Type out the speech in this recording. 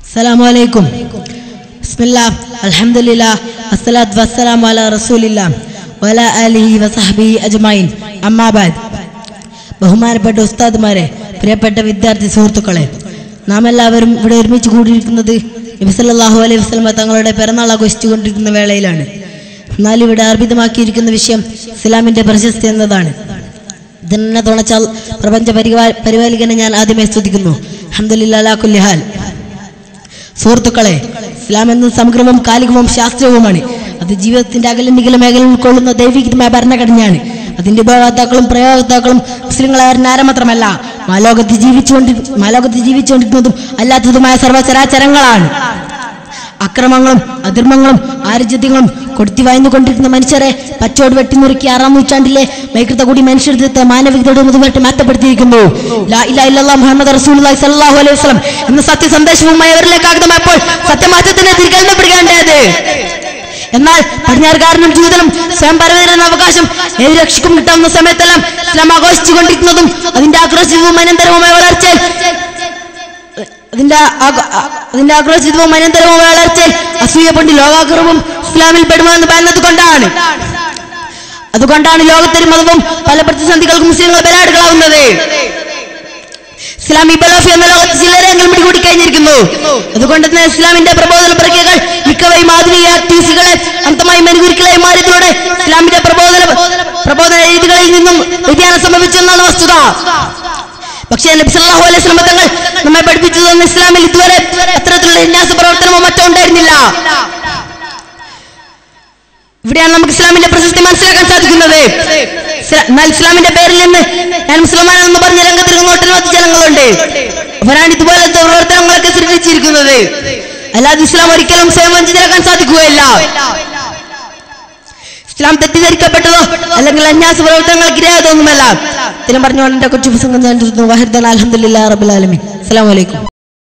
അസ്സലാമു അലൈക്കും ബിസ്മില്ലാ അൽഹംദുലില്ലാ അസ്സലാത്തു വസ്സലാമു അലാ റസൂലില്ലാ വല ആലിഹി വസഹബിഹി അജ്മഈൻ അമ്മാ ബഅദ് ബഹുമാനപ്പെട്ട ഉസ്താദുമാരെ പ്രിയപ്പെട്ട വിദ്യാർത്ഥി സുഹൃത്തുക്കളെ നാം എല്ലാവരും ഇവിടെ ഒരുമിച്ച് കൂടിയിരിക്കുന്നത് നബി സല്ലല്ലാഹു അലൈഹി വസല്ലമ തങ്ങളുടെ പിറന്നാൾ ആഘോഷിച്ചുകൊണ്ടിരിക്കുന്ന വേളയിലാണ് എന്നാൽ ഇവിടെ അർപ്പിതമാക്കിയിരിക്കുന്ന വിഷയം ഇസ്ലാമിന്റെ പ്രശസ്തി എന്നതാണ് ഇതിനെ തുണച്ചാൽ പ്രപഞ്ച പരിപാ പരിപാലിക്കനെ ഞാൻ ആദ്യമേ സ്തുതിക്കുന്നു അൽഹംദുലില്ലാ കുല്ലി ഹാൽ സുഹൃത്തുക്കളെ ഇസ്ലാം എന്ന സമഗ്രവും കാലികവും ശാസ്ത്രീയവുമാണ് അത് ജീവിതത്തിന്റെ അകലനികല മേഖല ഉൾക്കൊള്ളുന്ന ദൈവികമായ ഭരണഘടനയാണ് അതിന്റെ ഉപഭോക്താക്കളും പ്രയോക്താക്കളും മുസ്ലിങ്ങളായ നാര മാത്രമല്ല മാലോകത്ത് ജീവിച്ചുകൊണ്ട് മാലോകത്ത് ജീവിച്ചുകൊണ്ടിരിക്കുന്നതും അല്ലാത്തതുമായ സർവ്വചരാചരങ്ങളാണ് അക്രമങ്ങളും അധർമ്മങ്ങളും ആരോഗ്യങ്ങളും കൊടുത്തി വായ്ന്നുകൊണ്ടിരിക്കുന്ന മനുഷ്യരെ പച്ചോട് വെട്ടിനുറുക്കി ആറാം നൂറ്റാണ്ടിലെ വൈകൃത കൂടി മനുഷ്യരുടെ മാനവികതയുടെ മുതുമായിട്ട് മാറ്റപ്പെടുത്തിയിരിക്കുന്നു ലാ ഇലാഹ ഇല്ലല്ലാഹ് മുഹമ്മദ് റസൂലുള്ളാഹി സ്വല്ലല്ലാഹു അലൈഹി വസല്ലം എന്ന സത്യസന്ദേശവുമായി അവരിലേക്ക് ആഗതമായപ്പോൾ സത്യമാറ്റത്തിന് തിരികെഴുന്നപ്പെടുകേണ്ടത് എന്നാൽ പടിഞ്ഞാറുകാരനും ജൂതനും സ്വയം പരവേരുന്ന അവകാശം ഏത് രക്ഷിക്കും കിട്ടാവുന്ന സമയത്തെല്ലാം ഇസ്ലാം ആഘോഷിച്ചുകൊണ്ടിരിക്കുന്നതും അതിന്റെ ആക്രോശിതവും അനന്തരവുമായ വളർച്ചയിൽ അതിന്റെ ആഗ- ആ- അതിന്റെ ആക്രോശിതവും അനന്തരവും വളർച്ചയിൽ അസൂയ കൊണ്ട് ലോകാഗ്രഹവും ഇസ്ലാമിൽ പെടുമെന്ന് പറയുന്നത് കൊണ്ടാണ് അതുകൊണ്ടാണ് ലോകത്തൊരു മതവും പല പ്രതിസന്ധികൾക്കും മുസ്ലിങ്ങൾ ബലാടുകളാവുന്നത് ഇസ്ലാമി ബലോഫി എന്ന ലോകത്ത് ചിലരെങ്കിലും പിടികൂടി കഴിഞ്ഞിരിക്കുന്നു അതുകൊണ്ട് തന്നെ ഇസ്ലാമിന്റെ പ്രബോധന പ്രക്രിയകൾ മിക്കവയും ആധുനിക ആക്ടിവിസ്റ്റുകളെ അന്തമായി മെനുകുരുക്കളായി മാറിയതോടെ ഇസ്ലാമിന്റെ പ്രബോധന പ്രബോധന രീതികളിൽ നിന്നും വ്യതിയാനം സംഭവിച്ചെന്നാണ് വസ്തുത പക്ഷേ നബി സല്ലല്ലാഹു അലൈഹി വസല്ലം തങ്ങൾ നമ്മെ പഠിപ്പിച്ചു തന്ന ഇസ്ലാമിൽ ഇതുവരെ അത്തരത്തിലുള്ള വിന്യാസ പ്രവർത്തനമോ മറ്റോ ഉണ്ടായിരുന്നില്ല ഇവിടെയാണ് നമുക്ക് ഇസ്ലാമിന്റെ പ്രശസ്തി മനസ്സിലാക്കാൻ സാധിക്കുന്നത് ഇസ്ലാ- എന്നാൽ ഇസ്ലാമിന്റെ പേരിൽ നിന്ന് ഞാൻ മുസ്ലിമാനെന്ന് പറഞ്ഞ രംഗത്തിരിക്കുന്ന ഒട്ടനവധി ജനങ്ങളുണ്ട് അവരാണ് ഇതുപോലത്തെ പ്രവർത്തനങ്ങളൊക്കെ സൃഷ്ടിച്ചിരിക്കുന്നത് അല്ലാതെ ഇസ്ലാം ഒരിക്കലും സ്വയം വഞ്ചിതരാക്കാൻ സാധിക്കുകയില്ല ഇസ്ലാം തെറ്റിദ്ധരിക്കപ്പെട്ടതോ അല്ലെങ്കിൽ അന്യാസ പ്രവർത്തനങ്ങൾക്ക് ഇരയായതൊന്നുമല്ല ഇത്തരം പറഞ്ഞുകൊണ്ട് എന്റെ കൊച്ചു പ്രസംഗം ഞാൻ നിർത്തുന്നു. വഹിർദൻ അൽഹംദുലില്ലാ റബ്ബിൽ ആലമീൻ അസ്സലാമു അലൈക്കും